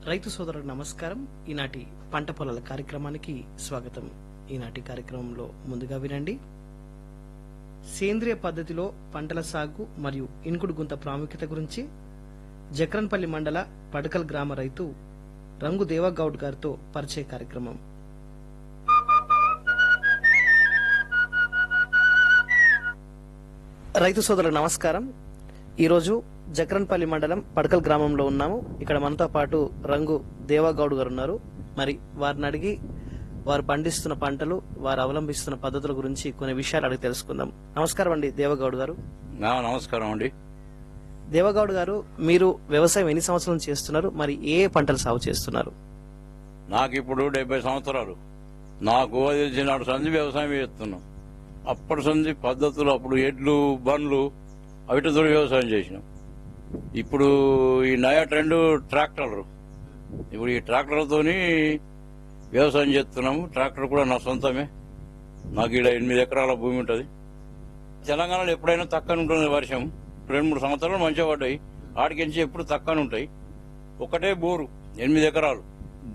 రైతు సోదరులకు నమస్కారం ఈనాటి పంట పొలాల కార్యక్రమానికి స్వాగతం ఈనాటి కార్యక్రమంలో ముందుగా వినండి సేంద్రియ పద్ధతిలో పంటల సాగు మరియు ఇనుకుడు గుంత ప్రాముఖ్యత గురించి జక్రన్పల్లి మండల పడకల్ గ్రామ రైతు రంగు దేవగౌడ్ గారితో పరిచయ కార్యక్రమం రైతు సోదరులకు నమస్కారం ఈరోజు జక్రన్పల్లి మండలం పడకల్ గ్రామంలో ఉన్నాము ఇక్కడ మనతో పాటు రంగు దేవగౌడ్ గారు ఉన్నారు మరి వారిని అడిగి వారు పండిస్తున్న పంటలు వారు అవలంబిస్తున్న పద్ధతుల గురించి కొన్ని విషయాలు అడిగి తెలుసుకుందాం నమస్కారం అండి దేవగౌడ్ గారు నా నమస్కారం అండి దేవగౌడ్ గారు మీరు వ్యవసాయం ఎన్ని సంవత్సరాలు చేస్తున్నారు మరి ఏ ఏ పంటలు సాగు చేస్తున్నారు నాకు ఇప్పుడు డెబ్బై సంవత్సరాలు నాకు తెలిసినాడు సంధి వ్యవసాయం చేస్తున్నాం అప్పటి సంధి పద్ధతులు అప్పుడు ఎడ్లు బండ్లు అవిటితో వ్యవసాయం చేసినాం ఇప్పుడు ఈ నయా ట్రెండ్ ట్రాక్టర్లు ఇప్పుడు ఈ ట్రాక్టర్లతోని వ్యవసాయం చేస్తున్నాము ట్రాక్టర్ కూడా నా సొంతమే నాకు ఇక్కడ ఎనిమిది ఎకరాల భూమి ఉంటుంది తెలంగాణలో ఎప్పుడైనా తక్కువ ఉంటుంది వర్షం రెండు మూడు సంవత్సరాలు మంచిగా పడ్డాయి ఆడికించి ఎప్పుడు తక్కువ ఉంటాయి ఒకటే బోరు ఎనిమిది ఎకరాలు